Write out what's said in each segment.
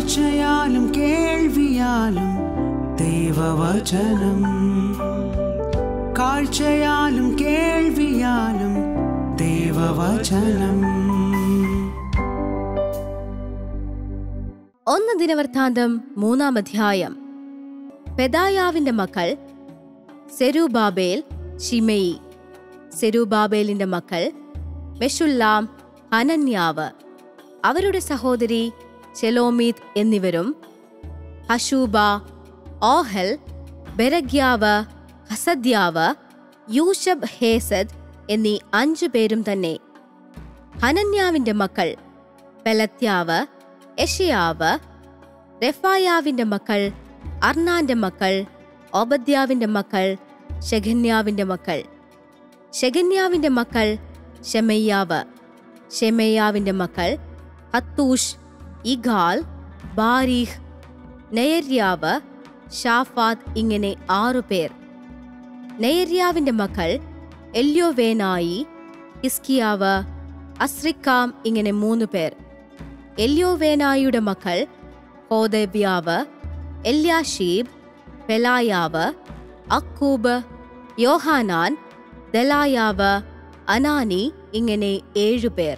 കാഴ്ചയാലും കേൾവിയാലും ദൈവവചനം കാഴ്ചയാലും കേൾവിയാലും ദൈവവചനം ഒന്ന് ദിനവൃത്താന്തം മൂന്നാം അധ്യായം പെദായാവിന്റെ മക്കൾ സെരൂബാബേൽ ഷിമെയി സെരൂബാബേലിന്റെ മക്കൾ മെഷുല്ലാം ഹനന്യാവ് അവരുടെ സഹോദരി ചെലോമീത് എന്നിവരും ഹഷൂബ ഓഹൽ ബെരഗ്യാവ് ഹസദ്യാവ് യൂഷബ് ഹേസദ് എന്നീ അഞ്ചു പേരും തന്നെ ഹനന്യാവിന്റെ മക്കൾ പെലത്യാവ് എഷയാവ് റെഫായാവിന്റെ മക്കൾ അർണാന്റെ മക്കൾ ഓബദ്യാവിന്റെ മക്കൾ ഷെഖന്യാവിന്റെ മക്കൾ ഷെഖന്യാവിന്റെ മക്കൾ ഷെമയ്യാവ് ഷെമയ്യാവിന്റെ മക്കൾ ഹത്തൂഷ് ഇഗാൽ ബാരീഹ് നെയര്യാവ് ഷാഫാത്ത് ഇങ്ങനെ ആറു പേർ നെയര്യാവിന്റെ മക്കൾ എല്യോവേനായി ഹിസ്കിയാവ് അസ്രിക്കാം ഇങ്ങനെ മൂന്ന് പേർ എല്യോവേനായുടെ മക്കൾ ഹോദവ്യാവ് എല്യാഷീബ് പെലായാവ് അക്കൂബ് യോഹാനാൻ ദലായാവ് അനാനി ഇങ്ങനെ ഏഴുപേർ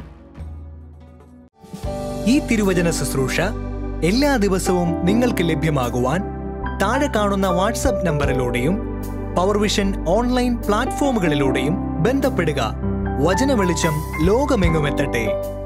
ഈ തിരുവചന ശുശ്രൂഷ എല്ലാ ദിവസവും നിങ്ങൾക്ക് ലഭ്യമാകുവാൻ താഴെ കാണുന്ന വാട്സപ്പ് നമ്പറിലൂടെയും പവർവിഷൻ ഓൺലൈൻ പ്ലാറ്റ്ഫോമുകളിലൂടെയും ബന്ധപ്പെടുക വചന വെളിച്ചം ലോകമെങ്ങുമെത്തട്ടെ